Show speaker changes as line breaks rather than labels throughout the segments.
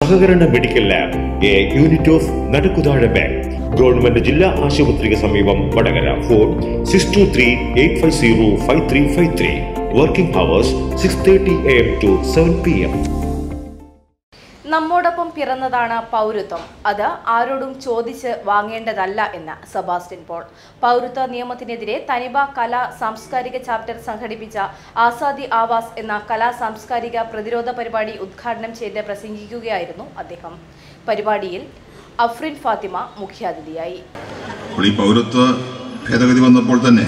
സഹകരണ medical lab A unit of Nadakkuthazha bank government ജില്ലാ ആശുപത്രിക്ക് സമീപം Vadakara phone six two three eight five zero five three five three working hours six thirty A M to seven P M
നമ്മോടൊപ്പം പിറന്നതാണ് പൗരത്വം അത് ആരോടും ചോദിച്ച് വാങ്ങേണ്ടതല്ല എന്ന് സെബാസ്റ്റ്യൻ പോൾ പൗരത്വ നിയമത്തിനെതിരെ തനിബ കലാ സാംസ്കാരിക ചാപ്റ്റർ സംഘടിപ്പിച്ച ആസാദി ആവാസ് എന്ന കലാ സാംസ്കാരിക പ്രതിരോധ പരിപാടി ഉദ്ഘാടനം ചെയ്ത് പ്രസംഗിക്കുകയായിരുന്നു അദ്ദേഹം പരിപാടിയിൽ അഫ്രിൻ ഫാത്തിമ മുഖ്യാതിഥിയായി
അപ്പോൾ ഈ പൗരത്വ ഭേദഗതി വന്നപ്പോൾ തന്നെ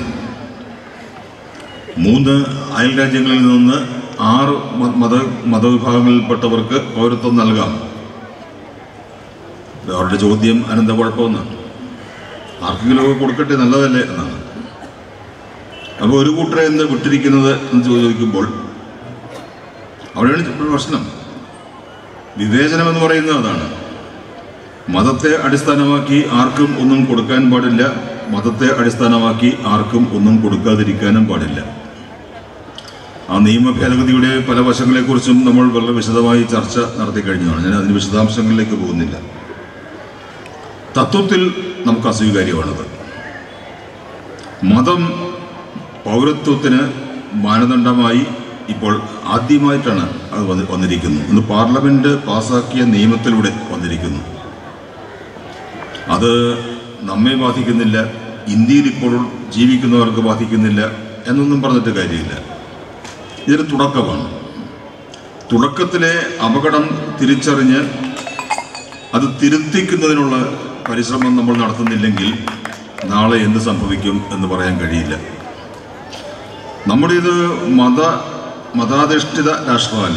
മൂന്ന് അയൽ രാജ്യങ്ങളിൽ നിന്ന് ആറ് മ- മത മതവിഭാഗങ്ങളിൽപ്പെട്ടവർക്ക് പൗരത്വം നൽകാം ഇത് അവരുടെ ചോദ്യം അനന്ത കുഴപ്പമെന്നാണ് ആർക്കെങ്കിലുമൊക്കെ കൊടുക്കട്ടെ നല്ലതല്ലേ എന്നാണ് അപ്പോൾ ഒരു കൂട്ടരെ എന്ത് വിട്ടിരിക്കുന്നത് എന്ന് ചോദിക്കുമ്പോൾ അവിടെയാണ് ഇപ്പോൾ പ്രശ്നം വിവേചനം എന്ന് പറയുന്നത് അതാണ് മതത്തെ അടിസ്ഥാനമാക്കി ആർക്കും ഒന്നും കൊടുക്കാൻ പാടില്ല മതത്തെ അടിസ്ഥാനമാക്കി ആർക്കും ഒന്നും കൊടുക്കാതിരിക്കാനും പാടില്ല ആ നിയമ ഭേദഗതിയുടെ പല വശങ്ങളെക്കുറിച്ചും നമ്മൾ വളരെ വിശദമായി ചർച്ച നടത്തി കഴിഞ്ഞതാണ് ഞാൻ അതിന് വിശദാംശങ്ങളിലേക്ക് പോകുന്നില്ല തത്വത്തിൽ നമുക്ക് അസ്വീകാര്യമാണത് മതം പൗരത്വത്തിന് മാനദണ്ഡമായി ഇപ്പോൾ ആദ്യമായിട്ടാണ് അത് വന്ന് വന്നിരിക്കുന്നത് ഇന്ന് പാർലമെന്റ് പാസാക്കിയ നിയമത്തിലൂടെ വന്നിരിക്കുന്നു അത് നമ്മെ ബാധിക്കുന്നില്ല ഇന്ത്യയിൽ ഇപ്പോൾ ജീവിക്കുന്നവർക്ക് ബാധിക്കുന്നില്ല എന്നൊന്നും പറഞ്ഞിട്ട് കാര്യമില്ല ഇതൊരു തുടക്കമാണ് തുടക്കത്തിലെ അപകടം തിരിച്ചറിഞ്ഞ് അത് തിരുത്തിക്കുന്നതിനുള്ള പരിശ്രമം നമ്മൾ നടത്തുന്നില്ലെങ്കിൽ നാളെ എന്ത് സംഭവിക്കും എന്ന് പറയാൻ കഴിയില്ല നമ്മുടേത് മത മതാധിഷ്ഠിത രാഷ്ട്രമല്ല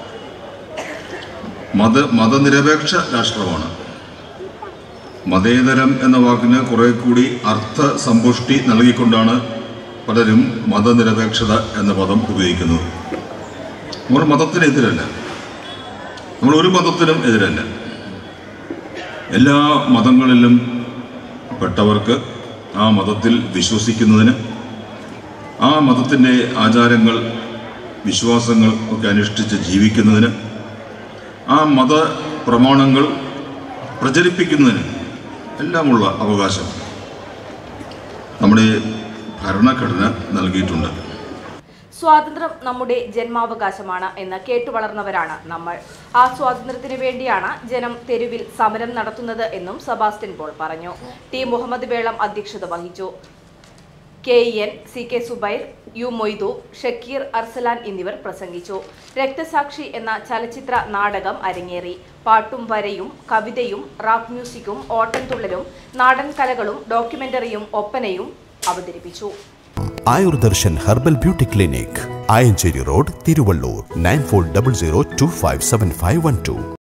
മത മതനിരപേക്ഷ രാഷ്ട്രമാണ് മതേതരം എന്ന വാക്കിന് കുറെ കൂടി അർത്ഥ സമ്പുഷ്ടി നൽകിക്കൊണ്ടാണ് പലരും മതനിരപേക്ഷത എന്ന പദം ഉപയോഗിക്കുന്നത് നമ്മൾ മതത്തിനെതിരല്ല നമ്മൾ ഒരു മതത്തിനും എതിരല്ല എല്ലാ മതങ്ങളിലും പെട്ടവർക്ക് ആ മതത്തിൽ വിശ്വസിക്കുന്നതിന് ആ മതത്തിൻ്റെ ആചാരങ്ങൾ വിശ്വാസങ്ങൾ ഒക്കെ അനുഷ്ഠിച്ച് ജീവിക്കുന്നതിന് ആ മത പ്രമാണങ്ങൾ പ്രചരിപ്പിക്കുന്നതിന് എല്ലാമുള്ള അവകാശം നമ്മുടെ ഭരണഘടന നൽകിയിട്ടുണ്ട്
സ്വാതന്ത്ര്യം നമ്മുടെ ജന്മാവകാശമാണ് എന്ന് കേട്ടു വളർന്നവരാണ് നമ്മൾ ആ സ്വാതന്ത്ര്യത്തിന് വേണ്ടിയാണ് ജനം തെരുവിൽ സമരം നടത്തുന്നത് എന്നും സെബാസ്റ്റ്യൻ പോൾ പറഞ്ഞു ടി മുഹമ്മദ് വേളം അധ്യക്ഷത വഹിച്ചു K N C K Subair U Moidu Shakeer Arsalan എന്നിവർ പ്രസംഗിച്ചു രക്തസാക്ഷി എന്ന ചലച്ചിത്ര നാടകം അരങ്ങേറി പാട്ടും വരയും കവിതയും റാപ്പ് മ്യൂസിക്കും ഓട്ടൻതുള്ളലും നാടൻ കലകളും ഡോക്യുമെന്ററിയും ഒപ്പനയും അവതരിപ്പിച്ചു
Ayurdarshan herbal beauty clinic Ayanchery road Thiruvallur nine four double zero two five seven five one to